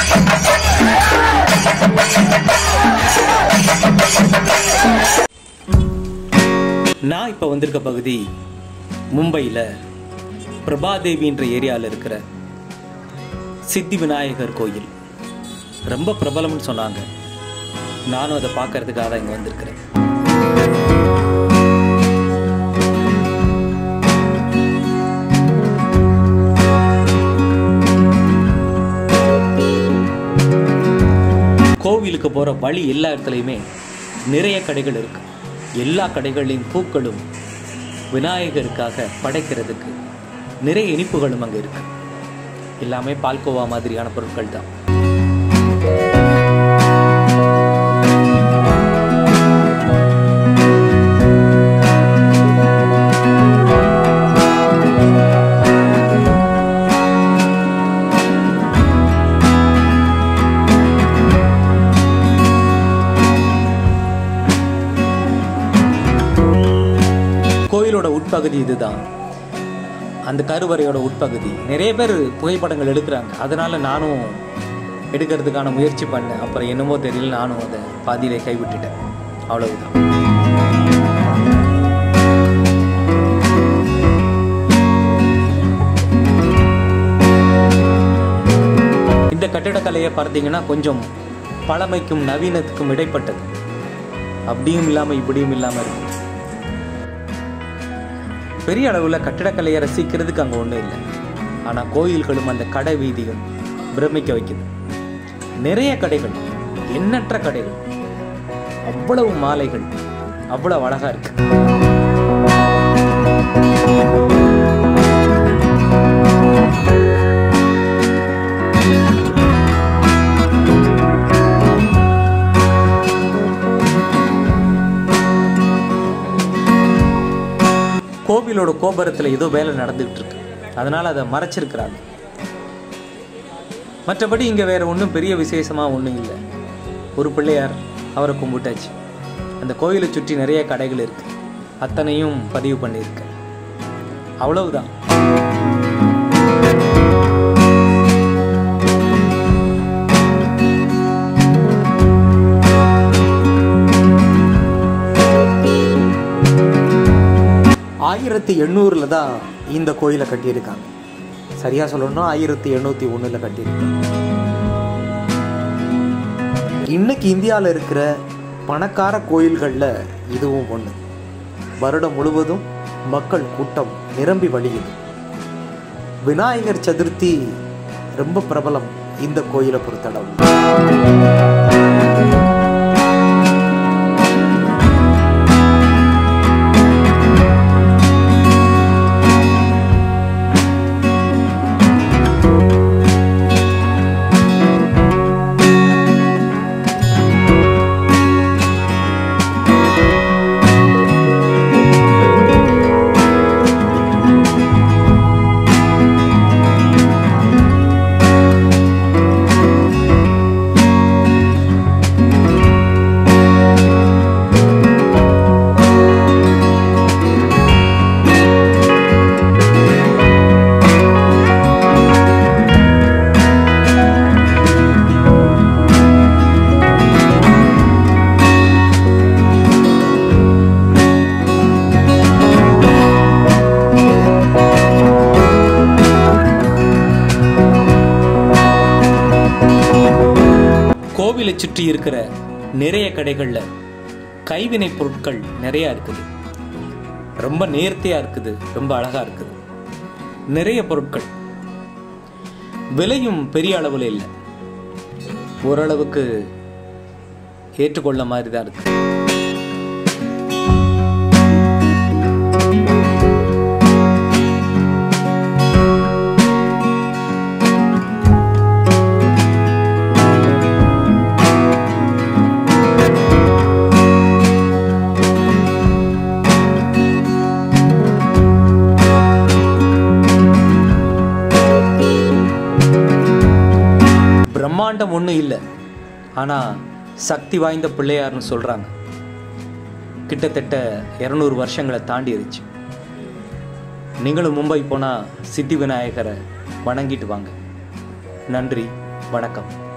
நான் இப்போ வந்திருக்க பகுதி மும்பையில் பிரபாதேவின்ற ஏரியாவில் இருக்கிற சித்தி விநாயகர் கோயில் ரொம்ப பிரபலம்னு சொன்னாங்க நானும் அதை பார்க்கறதுக்காக தான் இங்கே வந்திருக்கிறேன் கோவிலுக்கு போகிற வழி எல்லா இடத்துலையுமே நிறைய கடைகள் இருக்கு எல்லா கடைகளின் பூக்களும் விநாயகருக்காக படைக்கிறதுக்கு நிறைய இனிப்புகளும் அங்கே இருக்கு எல்லாமே பால்கோவா மாதிரியான பொருட்கள் தான் கோயிலோட உட்பகுதி இதுதான் அந்த கருவறையோட உட்பகுதி நிறைய பேர் புகைப்படங்கள் எடுக்கிறாங்க அதனால நானும் எடுக்கிறதுக்கான முயற்சி பண்ணேன் அப்புறம் என்னமோ தெரியல நானும் அதை பாதியிலே கைவிட்டுட்டேன் அவ்வளவுதான் இந்த கட்டிடக்கலையை பார்த்தீங்கன்னா கொஞ்சம் பழமைக்கும் நவீனத்துக்கும் இடைப்பட்டது அப்படியும் இல்லாமல் இப்படியும் இல்லாமல் இருக்கும் பெரிய அளவில் கட்டிடக்கலையை ரசிக்கிறதுக்கு அங்கே ஒன்றும் இல்லை ஆனால் கோயில்களும் அந்த கடை வீதிகள் பிரமிக்க வைக்குது நிறைய கடைகள் எண்ணற்ற கடைகள் அவ்வளவு மாலைகள் அவ்வளவு அழகா இருக்கு கோவிலோட கோபுரத்தில் ஏதோ வேலை நடந்துகிட்டு இருக்கு அதனால அதை மறைச்சிருக்கிறாங்க மற்றபடி இங்கே வேற ஒன்றும் பெரிய விசேஷமா ஒன்றும் இல்லை ஒரு பிள்ளையார் அவரை கும்பிட்டாச்சு அந்த கோயிலை சுற்றி நிறைய கடைகள் இருக்கு அத்தனையும் பதிவு பண்ணியிருக்கேன் அவ்வளவுதான் ஆயிரத்தி எண்ணூறுல தான் இந்த கோயிலை கட்டியிருக்காங்க சரியா சொல்லணும்னா ஆயிரத்தி எண்ணூத்தி ஒண்ணுல கட்டியிருக்காங்க இன்னைக்கு இந்தியாவில் இருக்கிற பணக்கார கோயில்களில் இதுவும் ஒன்று வருடம் முழுவதும் மக்கள் கூட்டம் நிரம்பி வழியுது விநாயகர் சதுர்த்தி ரொம்ப பிரபலம் இந்த கோயிலை பொறுத்தளவு கோவிலை சுற்றி இருக்கிற நிறைய கடைகளில் கைவினை பொருட்கள் நிறைய இருக்குது ரொம்ப நேர்த்தியா இருக்குது ரொம்ப அழகா இருக்குது நிறைய பொருட்கள் விலையும் பெரிய அளவில் இல்லை ஓரளவுக்கு ஏற்றுக்கொள்ள மாதிரி தான் இருக்கு பிரம்மாண்டம் ஒன்றும் இல்லை ஆனால் சக்தி வாய்ந்த பிள்ளையார்னு சொல்கிறாங்க கிட்டத்தட்ட இரநூறு வருஷங்களை தாண்டிடுச்சு நீங்களும் மும்பை போனால் சித்தி விநாயகரை வணங்கிட்டு வாங்க நன்றி வணக்கம்